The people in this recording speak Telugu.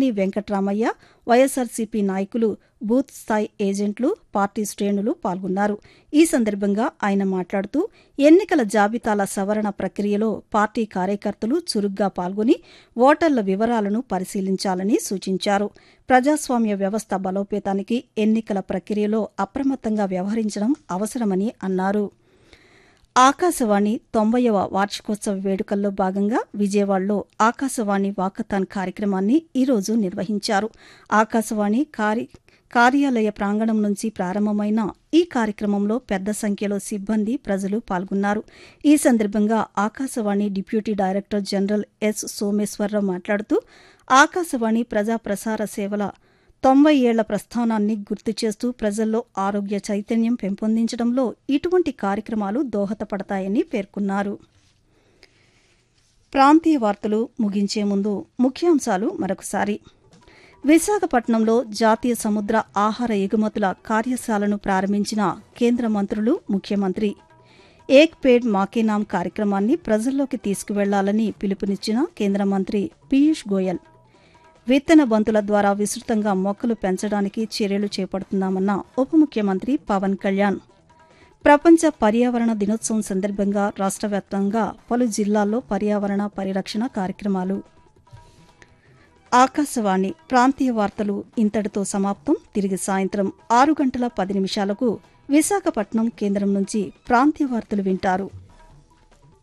పేర్ని వెంకట్రామయ్య వైఎస్సార్సీపీ నాయకులు బూత్ స్థాయి ఏజెంట్లు పార్టీ శ్రేణులు పాల్గొన్నారు ఈ సందర్భంగా ఆయన మాట్లాడుతూ ఎన్నికల జాబితాల సవరణ ప్రక్రియలో పార్టీ కార్యకర్తలు చురుగ్గా పాల్గొని ఓటర్ల వివరాలను పరిశీలించాలని సూచించారు ప్రజాస్వామ్య వ్యవస్థ బలోపేతానికి ఎన్నికల ప్రక్రియలో అప్రమత్తంగా వ్యవహరించడం అవసరమని అన్నారు ఆకాశవాణి తొంభైవ వార్షికోత్సవ వేడుకల్లో భాగంగా విజయవాడలో ఆకాశవాణి వాకథాన్ కార్యక్రమాన్ని ఈరోజు నిర్వహించారు ఆకాశవాణి కార్య కార్యాలయ ప్రాంగణం నుంచి ప్రారంభమైన ఈ కార్యక్రమంలో పెద్ద సంఖ్యలో సిబ్బంది ప్రజలు పాల్గొన్నారు ఈ సందర్భంగా Akashvani deputy director general S Someswararao మాట్లాడుతూ ఆకాశవాణి ప్రజా ప్రసార సేవల తొంభై ఏళ్ల ప్రస్థానాన్ని గుర్తు చేస్తూ ప్రజల్లో ఆరోగ్య చైతన్యం పెంపొందించడంలో ఇటువంటి కార్యక్రమాలు దోహదపడతాయని పేర్కొన్నారు ప్రాంతీయ వార్తలు ముగించే ముందు ముఖ్యాంశాలు మరొకసారి విశాఖపట్నంలో జాతీయ సముద్ర ఆహార ఎగుమతుల కార్యశాలను ప్రారంభించిన కేంద్ర మంత్రులు ముఖ్యమంత్రి ఏక్ పేడ్ మాకే నామ్ కార్యక్రమాన్ని ప్రజల్లోకి తీసుకువెళ్లాలని పిలుపునిచ్చిన కేంద్ర మంత్రి పీయూష్ గోయల్ విత్తన బంతుల ద్వారా విస్తృతంగా మొక్కలు పెంచడానికి చర్యలు చేపడుతున్నామన్న ఉప ముఖ్యమంత్రి పవన్ కళ్యాణ్ ప్రపంచ పర్యావరణ దినోత్సవం సందర్భంగా రాష్ట్ర వ్యాప్తంగా పలు జిల్లాల్లో పర్యావరణ పరిరక్షణ కార్యక్రమాలు ఆకాశవాణి ప్రాంతీయ వార్తలు ఇంతటితో సమాప్తం తిరిగి సాయంత్రం ఆరు గంటల పది నిమిషాలకు విశాఖపట్నం కేంద్రం నుంచి ప్రాంతీయ వార్తలు వింటారు